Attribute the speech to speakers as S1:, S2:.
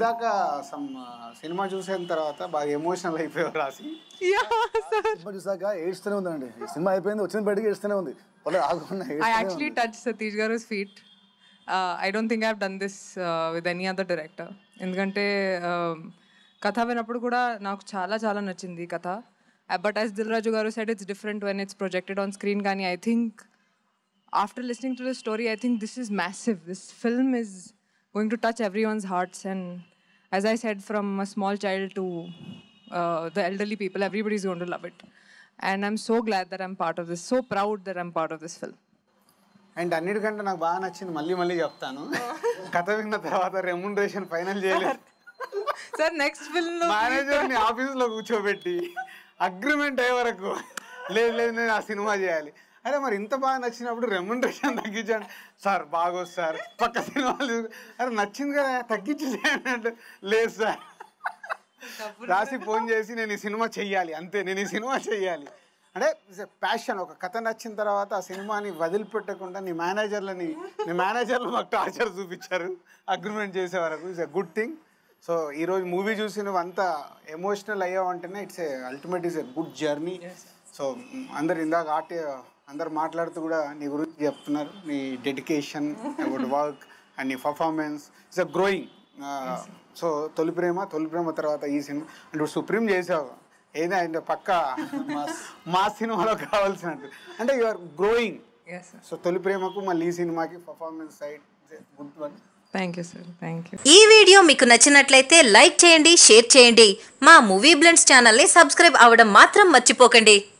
S1: ఇందాక some cinema చూసిన తర్వాత బాగా ఎమోషనల్ అయిపోయావు రాసి
S2: సినిమా చూసాక ఏడుస్తూనే ఉందండి ఈ సినిమా అయిపోయింది వచ్చిన బయటికి ఏడుస్తూనే ఉంది పర్లేదు ఆగకుండా
S3: I
S2: ఏడుస్తూనే
S3: actually
S2: ఉంది.
S3: touched Satish Garu's feet. Uh, I don't think I've done this uh, with any other director. ఎందుకంటే um, కథ విన్నప్పుడు కూడా నాకు చాలా చాలా నచ్చింది ఈ కథ but as Dil Raju garu said it's different when it's projected on screen కానీ I think after listening to the story I think this is massive this film is going to touch everyone's hearts and as I said from a small child to the elderly people everybody is gonna love it and I'm so glad that I'm part of this so proud that I'm part of this film
S1: and అన్నిటికంటే నాకు బాగా నచ్చింది మళ్ళీ మళ్ళీ చెప్తాను కథ విన్న తర్వాత రెమ్యునరేషన్ ఫైనల్ చేయలేదు
S3: సార్ నెక్స్ట్ ఫిల్మ్
S1: మేనేజర్ ని ఆఫీస్ లో కూర్చోబెట్టి అగ్రిమెంట్ అయ్యే వరకు లేదు లేదు నేను ఆ సినిమా చేయాలి అరే మరి ఇంత బాగా నచ్చినప్పుడు రెమ్యునరేషన్ తగ్గించండి సార్ బాగోదు సార్ పక్క సినిమాలు చూసి, అరే నచ్చింది కదా తగ్గించి చేయండి అంటే లేదు సార్ రాసి ఫోన్ చేసి నేను ఈ సినిమా చెయ్యాలి అంతే నేను ఈ సినిమా చెయ్యాలి అంటే ప్యాషన్ ఒక కథ నచ్చిన తర్వాత ఆ సినిమాని వదిలిపెట్టకుండా నీ మేనేజర్లని నీ మేనేజర్లు మాకు టార్చర్ చూపించారు అగ్రిమెంట్ చేసే వరకు it's a good thing so ఈరోజు మూవీ చూసి నువ్వు అంత ఎమోషనల్ అయ్యావంటేనే it's a ultimate is a good journey so అందరు ఇందాక ఆర్టి అందరు మాట్లాడుతూ కూడా నీ గురించి చెప్తున్నారు నీ డెడికేషన్ అబౌట్ వర్క్ అండ్ నీ performance it's a growing so తొలి ప్రేమ తొలి ప్రేమ తర్వాత ఈ సినిమా అంటే సుప్రీం చేసావు ఏదో అంటే పక్క మా సినిమాలో కావాల్సినట్టు అంటే you are growing
S3: yes sir
S1: so తొలి ప్రేమకు మళ్ళీ ఈ సినిమాకి performance side good one
S3: thank you sir thank you
S4: ఈ వీడియో మీకు నచ్చినట్లయితే లైక్ చేయండి షేర్ చేయండి మా మూవీ బ్లెండ్స్ ఛానల్ని సబ్స్క్రైబ్ అవ్వడం మాత్రం మర్చిపోకండి